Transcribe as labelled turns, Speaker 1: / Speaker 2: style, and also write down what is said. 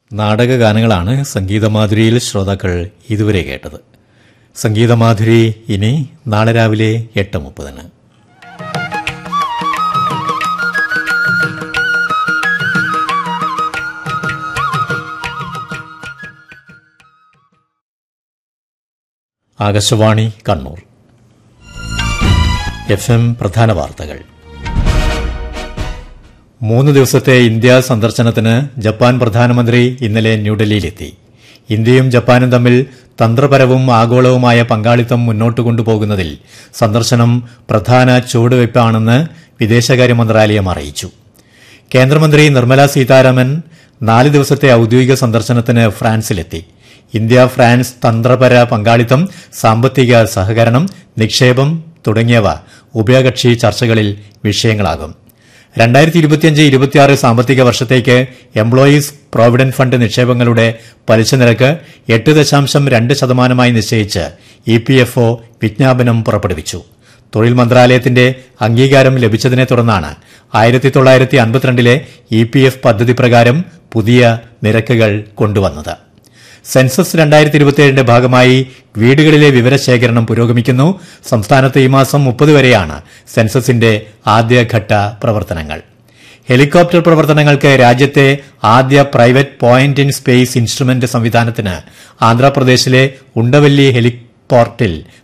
Speaker 1: നാടകഗാനങ്ങളാണ് സംഗീതമാധുരിയിൽ ശ്രോതാക്കൾ ഇതുവരെ കേട്ടത് സംഗീതമാധുരി ഇനി നാളെ രാവിലെ എട്ട് മുപ്പതിന് ആകാശവാണി കണ്ണൂർ എഫ് എം പ്രധാന വാർത്തകൾ മൂന്ന് ദിവസത്തെ ഇന്ത്യ സന്ദർശനത്തിന് ജപ്പാൻ പ്രധാനമന്ത്രി ഇന്നലെ ന്യൂഡൽഹിയിലെത്തി ഇന്ത്യയും ജപ്പാനും തമ്മിൽ തന്ത്രപരവും ആഗോളവുമായ പങ്കാളിത്തം മുന്നോട്ട് കൊണ്ടുപോകുന്നതിൽ സന്ദർശനം പ്രധാന ചുവടുവയ്പ്പാണെന്ന് വിദേശകാര്യ മന്ത്രാലയം അറിയിച്ചു കേന്ദ്രമന്ത്രി നിർമ്മല സീതാരാമൻ നാല് ദിവസത്തെ ഔദ്യോഗിക സന്ദർശനത്തിന് ഫ്രാൻസിലെത്തി ഇന്ത്യ ഫ്രാൻസ് തന്ത്രപര പങ്കാളിത്തം സാമ്പത്തിക സഹകരണം നിക്ഷേപം തുടങ്ങിയവ ഉഭയകക്ഷി ചർച്ചകളിൽ വിഷയങ്ങളാകും രണ്ടായിരത്തി ഇരുപത്തിയഞ്ച് ഇരുപത്തിയാറ് സാമ്പത്തിക വർഷത്തേക്ക് എംപ്ലോയീസ് പ്രോവിഡന്റ് ഫണ്ട് നിക്ഷേപങ്ങളുടെ പലിശ നിരക്ക് എട്ട് ദശാംശം രണ്ട് ശതമാനമായി നിശ്ചയിച്ച് ഇ പി എഫ് ഒ വിജ്ഞാപനം പുറപ്പെടുവിച്ചു തൊഴിൽ മന്ത്രാലയത്തിന്റെ അംഗീകാരം ലഭിച്ചതിനെ തുടർന്നാണ് ആയിരത്തി തൊള്ളായിരത്തി അൻപത്തിരണ്ടിലെ ഇ പി എഫ് പദ്ധതി പ്രകാരം പുതിയ നിരക്കുകൾ കൊണ്ടുവന്നത് സെൻസസ് രണ്ടായിരത്തി ഇരുപത്തിയേഴിന്റെ ഭാഗമായി വീടുകളിലെ വിവരശേഖരണം പുരോഗമിക്കുന്നു സംസ്ഥാനത്ത് ഈ മാസം മുപ്പത് വരെയാണ് സെൻസസിന്റെ ആദ്യഘട്ട പ്രവർത്തനങ്ങൾ ഹെലികോപ്റ്റർ പ്രവർത്തനങ്ങൾക്ക് രാജ്യത്തെ ആദ്യ private point in space instrument സംവിധാനത്തിന് ആന്ധ്രാപ്രദേശിലെ ഉണ്ടവല്ലി ഹെലിപോർട്ടിൽ